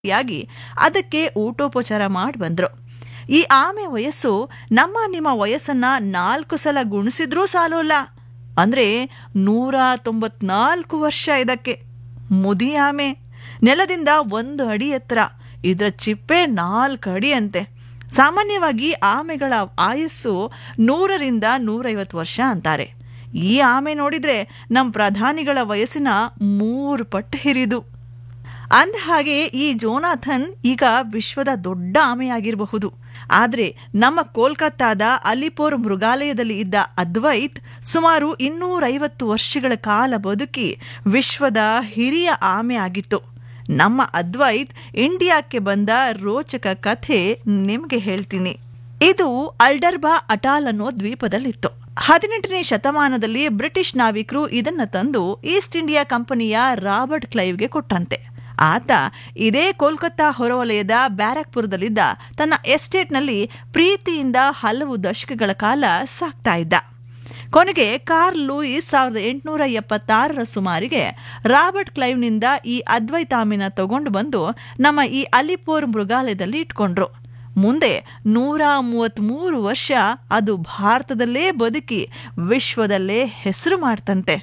ಯಾಗಿ ಅದಕ್ಕೆ ಊಟೋಪಚಾರ ಮಾಡಿ ಬಂದ್ರು ಈ ಆಮೆ ವಯಸ್ಸು ನಮ್ಮ ನಿಮ್ಮ ವಯಸ್ಸನ್ನ ನಾಲ್ಕು ಸಲ ಗುಣಿಸಿದ್ರೂ ಸಾಲೋಲ್ಲ ಅಂದ್ರೆ ನೂರ ತೊಂಬತ್ನಾಲ್ಕು ವರ್ಷ ಇದಕ್ಕೆ ಮುದಿ ಆಮೆ ನೆಲದಿಂದ ಒಂದು ಅಡಿ ಎತ್ತರ ಇದರ ಚಿಪ್ಪೆ ನಾಲ್ಕು ಅಡಿ ಅಂತೆ ಸಾಮಾನ್ಯವಾಗಿ ಆಮೆಗಳ ಆಯಸ್ಸು ನೂರರಿಂದ ನೂರೈವತ್ತು ವರ್ಷ ಅಂತಾರೆ ಈ ಆಮೆ ನೋಡಿದ್ರೆ ನಮ್ಮ ಪ್ರಧಾನಿಗಳ ವಯಸ್ಸಿನ ಮೂರು ಪಟ್ಟು ಹಿರಿದು ಅಂದ ಹಾಗೆ ಈ ಜೋನಾಥನ್ ಈಗ ವಿಶ್ವದ ದೊಡ್ಡ ಆಮೆಯಾಗಿರಬಹುದು ಆದರೆ ನಮ್ಮ ಕೋಲ್ಕತ್ತಾದ ಅಲಿಪೋರ್ ಮೃಗಾಲಯದಲ್ಲಿ ಇದ್ದ ಅದ್ವೈತ್ ಸುಮಾರು ಇನ್ನೂರೈವತ್ತು ವರ್ಷಗಳ ಕಾಲ ಬದುಕಿ ವಿಶ್ವದ ಹಿರಿಯ ಆಮೆ ಆಗಿತ್ತು ನಮ್ಮ ಅದ್ವೈತ್ ಇಂಡಿಯಾಕ್ಕೆ ಬಂದ ರೋಚಕ ಕಥೆ ನಿಮ್ಗೆ ಹೇಳ್ತೀನಿ ಇದು ಅಲ್ಡರ್ಬಾ ಅಟಾಲ್ ಅನ್ನೋ ದ್ವೀಪದಲ್ಲಿತ್ತು ಹದಿನೆಂಟನೇ ಶತಮಾನದಲ್ಲಿ ಬ್ರಿಟಿಷ್ ನಾವಿಕರು ಇದನ್ನ ತಂದು ಈಸ್ಟ್ ಇಂಡಿಯಾ ಕಂಪನಿಯ ರಾಬರ್ಟ್ ಕ್ಲೈವ್ಗೆ ಕೊಟ್ಟಂತೆ ಆತ ಇದೇ ಕೋಲ್ಕತ್ತಾ ಹೊರವಲಯದ ಬ್ಯಾರಕ್ಪುರದಲ್ಲಿದ್ದ ತನ್ನ ಎಸ್ಟೇಟ್ನಲ್ಲಿ ಪ್ರೀತಿಯಿಂದ ಹಲವು ದಶಕಗಳ ಕಾಲ ಸಾಕ್ತಾ ಇದ್ದ ಕೊನೆಗೆ ಕಾರ್ ಲೂಯಿಸ್ ಸಾವಿರದ ಎಂಟುನೂರ ಎಪ್ಪತ್ತಾರರ ಸುಮಾರಿಗೆ ರಾಬರ್ಟ್ ಕ್ಲೈವ್ನಿಂದ ಈ ಅದ್ವೈತಾಮಿನ ತಗೊಂಡು ಬಂದು ನಮ್ಮ ಈ ಅಲಿಪೋರ್ ಮೃಗಾಲಯದಲ್ಲಿ ಇಟ್ಕೊಂಡ್ರು ಮುಂದೆ ನೂರ ಮೂವತ್ತ್ಮೂರು ವರ್ಷ ಅದು ಭಾರತದಲ್ಲೇ ಬದುಕಿ ವಿಶ್ವದಲ್ಲೇ ಹೆಸರು ಮಾಡ್ತಂತೆ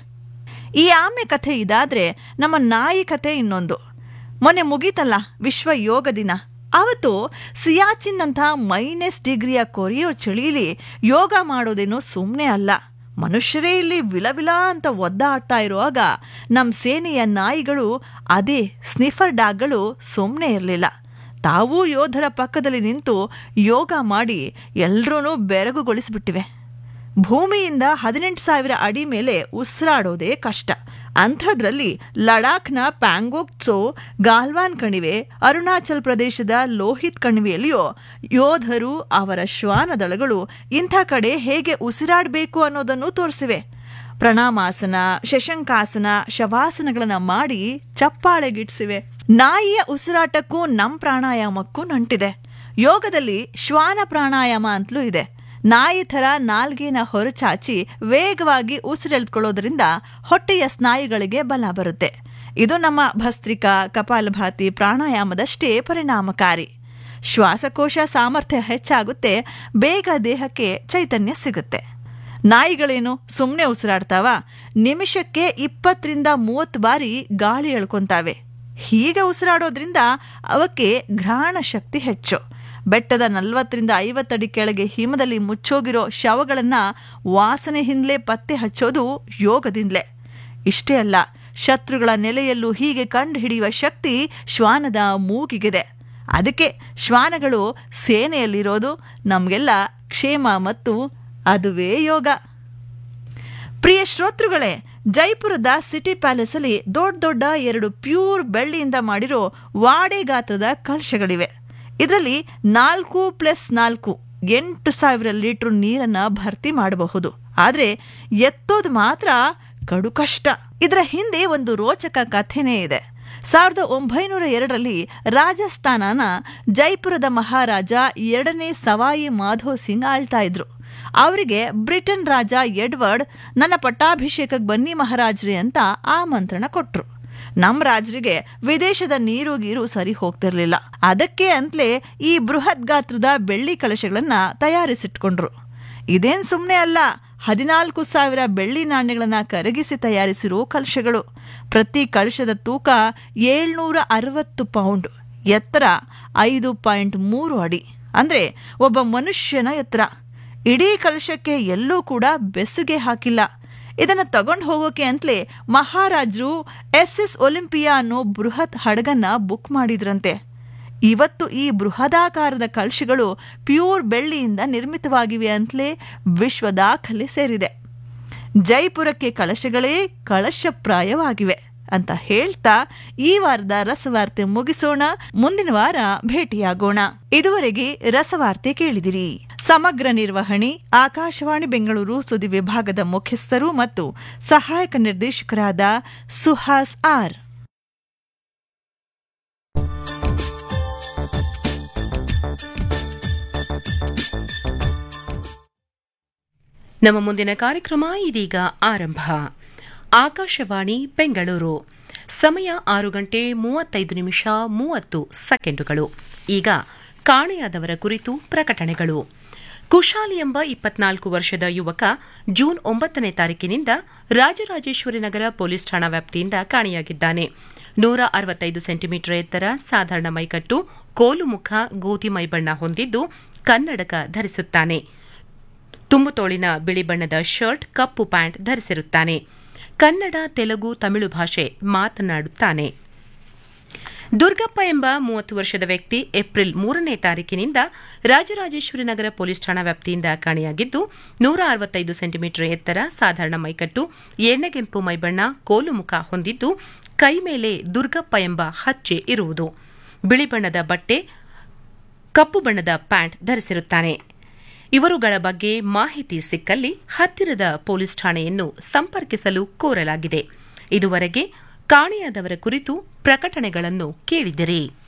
ಈ ಆಮೆ ಕಥೆ ಇದಾದ್ರೆ ನಮ್ಮ ನಾಯಿ ಕಥೆ ಇನ್ನೊಂದು ಮೊನ್ನೆ ಮುಗೀತಲ್ಲ ವಿಶ್ವ ಯೋಗ ದಿನ ಅವತ್ತು ಸಿಯಾಚಿನ್ ಅಂತ ಮೈನಸ್ ಡಿಗ್ರಿಯ ಕೊರೆಯೋ ಚಳಿಲಿ ಯೋಗ ಮಾಡೋದೇನೋ ಸುಮ್ಮನೆ ಅಲ್ಲ ಮನುಷ್ಯರೇ ಇಲ್ಲಿ ವಿಲವಿಲ ಅಂತ ಒದ್ದಾಡ್ತಾ ಇರುವಾಗ ನಮ್ಮ ಸೇನೆಯ ನಾಯಿಗಳು ಅದೇ ಸ್ನಿಫರ್ ಡಾಗ್ಗಳು ಸುಮ್ಮನೆ ಇರಲಿಲ್ಲ ತಾವೂ ಯೋಧರ ಪಕ್ಕದಲ್ಲಿ ನಿಂತು ಯೋಗ ಮಾಡಿ ಎಲ್ರೂ ಬೆರಗುಗೊಳಿಸಿಬಿಟ್ಟಿವೆ ಭೂಮಿಯಿಂದ ಹದಿನೆಂಟು ಸಾವಿರ ಅಡಿ ಮೇಲೆ ಉಸಿರಾಡೋದೇ ಕಷ್ಟ ಅಂಥದ್ರಲ್ಲಿ ಲಡಾಖ್ನ ಪ್ಯಾಂಗೋಕ್ ತ್ಸೋ ಗಾಲ್ವಾನ್ ಕಣಿವೆ ಅರುಣಾಚಲ್ ಪ್ರದೇಶದ ಲೋಹಿತ್ ಕಣಿವೆಯಲ್ಲಿಯೋ ಯೋಧರು ಅವರ ಶ್ವಾನದಳಗಳು ಇಂಥ ಕಡೆ ಹೇಗೆ ಉಸಿರಾಡಬೇಕು ಅನ್ನೋದನ್ನು ತೋರಿಸಿವೆ ಪ್ರಣಾಮಾಸನ ಶಶಂಕಾಸನ ಶವಾಸನಗಳನ್ನ ಮಾಡಿ ಚಪ್ಪಾಳೆಗಿಡ್ಸಿವೆ ನಾಯಿಯ ಉಸಿರಾಟಕ್ಕೂ ನಮ್ ಪ್ರಾಣಾಯಾಮಕ್ಕೂ ನಂಟಿದೆ ಯೋಗದಲ್ಲಿ ಶ್ವಾನ ಪ್ರಾಣಾಯಾಮ ಅಂತಲೂ ಇದೆ ನಾಯಿ ಥರ ನಾಲ್ಗೆನ ಹೊರಚಾಚಿ ವೇಗವಾಗಿ ಉಸಿರೆಳ್ಕೊಳ್ಳೋದ್ರಿಂದ ಹೊಟ್ಟೆಯ ಸ್ನಾಯುಗಳಿಗೆ ಬಲ ಬರುತ್ತೆ ಇದು ನಮ್ಮ ಭಸ್ತ್ರಿಕಾ ಕಪಾಲಭಾತಿ ಪ್ರಾಣಾಯಾಮದಷ್ಟೇ ಪರಿಣಾಮಕಾರಿ ಶ್ವಾಸಕೋಶ ಸಾಮರ್ಥ್ಯ ಹೆಚ್ಚಾಗುತ್ತೆ ಬೇಗ ದೇಹಕ್ಕೆ ಚೈತನ್ಯ ಸಿಗುತ್ತೆ ನಾಯಿಗಳೇನು ಸುಮ್ಮನೆ ಉಸಿರಾಡ್ತಾವ ನಿಮಿಷಕ್ಕೆ ಇಪ್ಪತ್ತರಿಂದ ಮೂವತ್ತು ಬಾರಿ ಗಾಳಿ ಎಳ್ಕೊಂತಾವೆ ಹೀಗೆ ಉಸಿರಾಡೋದ್ರಿಂದ ಅವಕ್ಕೆ ಘ್ರಾಣ ಶಕ್ತಿ ಹೆಚ್ಚು ಬೆಟ್ಟದ ನಲವತ್ತರಿಂದ ಐವತ್ತಡಿ ಕೆಳಗೆ ಹಿಮದಲ್ಲಿ ಮುಚ್ಚೋಗಿರೋ ಶವಗಳನ್ನ ವಾಸನೆ ಹಿಂದ್ಲೆ ಪತ್ತೆ ಹಚ್ಚೋದು ಯೋಗದಿಂದಲೇ ಇಷ್ಟೇ ಅಲ್ಲ ಶತ್ರುಗಳ ನೆಲೆಯಲ್ಲೂ ಹೀಗೆ ಕಂಡು ಹಿಡಿಯುವ ಶಕ್ತಿ ಶ್ವಾನದ ಮೂಗಿಗಿದೆ ಅದಕ್ಕೆ ಶ್ವಾನಗಳು ಸೇನೆಯಲ್ಲಿರೋದು ನಮಗೆಲ್ಲ ಕ್ಷೇಮ ಮತ್ತು ಅದುವೇ ಯೋಗ ಪ್ರಿಯ ಶ್ರೋತೃಗಳೇ ಜೈಪುರದ ಸಿಟಿ ಪ್ಯಾಲೇಸ್ ಅಲ್ಲಿ ದೊಡ್ಡ ದೊಡ್ಡ ಎರಡು ಪ್ಯೂರ್ ಬೆಳ್ಳಿಯಿಂದ ಮಾಡಿರೋ ವಾಡೆ ಗಾತ್ರದ ಕಳಶಗಳಿವೆ ಇದರಲ್ಲಿ ನಾಲ್ಕು ಪ್ಲಸ್ ನಾಲ್ಕು ಎಂಟು ಸಾವಿರ ಲೀಟರ್ ನೀರನ್ನ ಭರ್ತಿ ಮಾಡಬಹುದು ಆದರೆ ಎತ್ತೋದು ಮಾತ್ರ ಕಡು ಕಷ್ಟ ಇದರ ಹಿಂದೆ ಒಂದು ರೋಚಕ ಕಥೆನೇ ಇದೆ ಸಾವಿರದ ಒಂಬೈನೂರ ಎರಡರಲ್ಲಿ ರಾಜಸ್ಥಾನನ ಜೈಪುರದ ಮಹಾರಾಜ ಎರಡನೇ ಸವಾಯಿ ಮಾಧವ್ ಸಿಂಗ್ ಆಳ್ತಾ ಇದ್ರು ಅವರಿಗೆ ಬ್ರಿಟನ್ ರಾಜ ಎಡ್ವರ್ಡ್ ನನ್ನ ಪಟ್ಟಾಭಿಷೇಕಕ್ಕೆ ಬನ್ನಿ ಮಹಾರಾಜ್ರಿ ಅಂತ ಆಮಂತ್ರಣ ಕೊಟ್ರು ನಮ್ಮ ರಾಜರಿಗೆ ವಿದೇಶದ ನೀರು ಗೀರು ಸರಿ ಹೋಗ್ತಿರ್ಲಿಲ್ಲ ಅದಕ್ಕೆ ಅಂತಲೇ ಈ ಬೃಹತ್ ಗಾತ್ರದ ಬೆಳ್ಳಿ ಕಳಶಗಳನ್ನ ತಯಾರಿಸಿಟ್ಕೊಂಡ್ರು ಇದೇನ್ ಸುಮ್ಮನೆ ಅಲ್ಲ ಹದಿನಾಲ್ಕು ಸಾವಿರ ಬೆಳ್ಳಿ ನಾಣ್ಯಗಳನ್ನ ಕರಗಿಸಿ ತಯಾರಿಸಿರೋ ಕಲಶಗಳು ಪ್ರತಿ ಕಳಶದ ತೂಕ ಏಳ್ನೂರ ಅರವತ್ತು ಪೌಂಡ್ ಎತ್ತರ ಐದು ಪಾಯಿಂಟ್ ಮೂರು ಅಡಿ ಅಂದ್ರೆ ಒಬ್ಬ ಮನುಷ್ಯನ ಎತ್ತರ ಇಡೀ ಕಲಶಕ್ಕೆ ಎಲ್ಲೂ ಕೂಡ ಬೆಸುಗೆ ಹಾಕಿಲ್ಲ ಇದನ್ನ ತಗೊಂಡು ಹೋಗೋಕೆ ಅಂತಲೇ ಮಹಾರಾಜರು ಎಸ್ ಎಸ್ ಒಲಿಂಪಿಯಾ ಅನ್ನೋ ಬೃಹತ್ ಹಡಗನ್ನ ಬುಕ್ ಮಾಡಿದ್ರಂತೆ ಇವತ್ತು ಈ ಬೃಹದಾಕಾರದ ಕಲಶಗಳು ಪ್ಯೂರ್ ಬೆಳ್ಳಿಯಿಂದ ನಿರ್ಮಿತವಾಗಿವೆ ಅಂತಲೇ ವಿಶ್ವ ದಾಖಲೆ ಸೇರಿದೆ ಜೈಪುರಕ್ಕೆ ಕಳಶಗಳೇ ಕಳಶಪ್ರಾಯವಾಗಿವೆ ಅಂತ ಹೇಳ್ತಾ ಈ ವಾರದ ರಸವಾರ್ತೆ ಮುಗಿಸೋಣ ಮುಂದಿನ ವಾರ ಭೇಟಿಯಾಗೋಣ ಇದುವರೆಗೆ ರಸವಾರ್ತೆ ಕೇಳಿದಿರಿ ಸಮಗ್ರ ನಿರ್ವಹಣೆ ಆಕಾಶವಾಣಿ ಬೆಂಗಳೂರು ಸುದ್ದಿ ವಿಭಾಗದ ಮುಖ್ಯಸ್ಥರು ಮತ್ತು ಸಹಾಯಕ ನಿರ್ದೇಶಕರಾದ ಸುಹಾಸ್ ಆರ್ ನಮ್ಮ ಮುಂದಿನ ಕಾರ್ಯಕ್ರಮ ಇದೀಗ ಆರಂಭ ಆಕಾಶವಾಣಿ ಬೆಂಗಳೂರು ಸಮಯ ಆರು ಗಂಟೆ ಮೂವತ್ತೈದು ನಿಮಿಷ ಮೂವತ್ತು ಸೆಕೆಂಡುಗಳು ಈಗ ಕಾಣೆಯಾದವರ ಕುರಿತು ಪ್ರಕಟಣೆಗಳು ಕುಶಾಲ್ ಎಂಬ ಇಪ್ಪತ್ನಾಲ್ಕು ವರ್ಷದ ಯುವಕ ಜೂನ್ ಒಂಬತ್ತನೇ ತಾರೀಕಿನಿಂದ ರಾಜರಾಜೇಶ್ವರಿ ನಗರ ಪೊಲೀಸ್ ಠಾಣಾ ವ್ಯಾಪ್ತಿಯಿಂದ ಕಾಣೆಯಾಗಿದ್ದಾನೆ ನೂರ ಅರವತ್ತೈದು ಸೆಂಟಿಮೀಟರ್ ಎತ್ತರ ಸಾಧಾರಣ ಮೈಕಟ್ಟು ಕೋಲು ಮುಖ ಗೋಧಿ ಮೈಬಣ್ಣ ಹೊಂದಿದ್ದು ಕನ್ನಡಕ ಧರಿಸುತ್ತಾನೆ ತುಂಬು ತೋಳಿನ ಬಿಳಿ ಬಣ್ಣದ ಶರ್ಟ್ ಕಪ್ಪು ಪ್ಯಾಂಟ್ ಧರಿಸಿರುತ್ತಾನೆ ಕನ್ನಡ ತೆಲುಗು ತಮಿಳು ಭಾಷೆ ಮಾತನಾಡುತ್ತಾನೆ ದುರ್ಗಪ್ಪ ಎಂಬ ಮೂವತ್ತು ವರ್ಷದ ವ್ಯಕ್ತಿ ಏಪ್ರಿಲ್ ಮೂರನೇ ತಾರೀಕಿನಿಂದ ರಾಜರಾಜೇಶ್ವರಿ ನಗರ ಪೊಲೀಸ್ ಠಾಣಾ ವ್ಯಾಪ್ತಿಯಿಂದ ಕಾಣೆಯಾಗಿದ್ದು ನೂರ ಅರವತ್ತೈದು ಸೆಂಟಿಮೀಟರ್ ಎತ್ತರ ಸಾಧಾರಣ ಮೈಕಟ್ಟು ಎಣ್ಣೆಗೆಂಪು ಮೈಬಣ್ಣ ಕೋಲು ಮುಖ ಹೊಂದಿದ್ದು ಕೈ ಮೇಲೆ ದುರ್ಗಪ್ಪ ಎಂಬ ಹಚ್ಚೆ ಇರುವುದು ಬಿಳಿ ಬಣ್ಣದ ಬಟ್ಟೆ ಕಪ್ಪು ಬಣ್ಣದ ಪ್ಯಾಂಟ್ ಧರಿಸಿರುತ್ತಾನೆ ಇವರುಗಳ ಬಗ್ಗೆ ಮಾಹಿತಿ ಸಿಕ್ಕಲ್ಲಿ ಹತ್ತಿರದ ಪೊಲೀಸ್ ಠಾಣೆಯನ್ನು ಸಂಪರ್ಕಿಸಲು ಕೋರಲಾಗಿದೆ ಇದುವರೆಗೆ ಕಾಣೆಯಾದವರ ಕುರಿತು ಪ್ರಕಟಣೆಗಳನ್ನು ಕೇಳಿದಿರಿ